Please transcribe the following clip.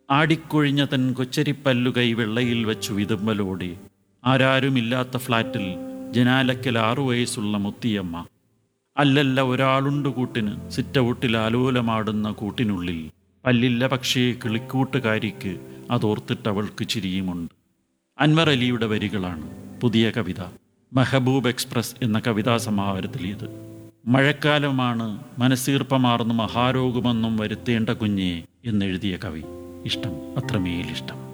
ആടിക്കൊഴിഞ്ഞ തൻ കൊച്ചരിപ്പല്ലുകൈ വെള്ളയിൽ വെച്ചു വിതുമ്പലോടെ ആരാരുമില്ലാത്ത ഫ്ലാറ്റിൽ ജനാലക്കൽ ആറു വയസ്സുള്ള മുത്തിയമ്മ അല്ലല്ല ഒരാളുണ്ട് കൂട്ടിന് സിറ്റൗട്ടിൽ ആലോലമാടുന്ന കൂട്ടിനുള്ളിൽ പല്ലില്ല പക്ഷേ കിളിക്കൂട്ടുകാരിക്ക് അതോർത്തിട്ടവൾക്ക് ചിരിയുമുണ്ട് അൻവർ അലിയുടെ വരികളാണ് പുതിയ കവിത മെഹബൂബ് എക്സ്പ്രസ് എന്ന കവിതാ സമാഹാരത്തിലേത് മഴക്കാലമാണ് മനസ്സീർപ്പമാർന്ന് മഹാരോഗമെന്നും വരുത്തേണ്ട കുഞ്ഞെ എന്നെഴുതിയ കവി ഇഷ്ടം അത്രമേലിഷ്ടം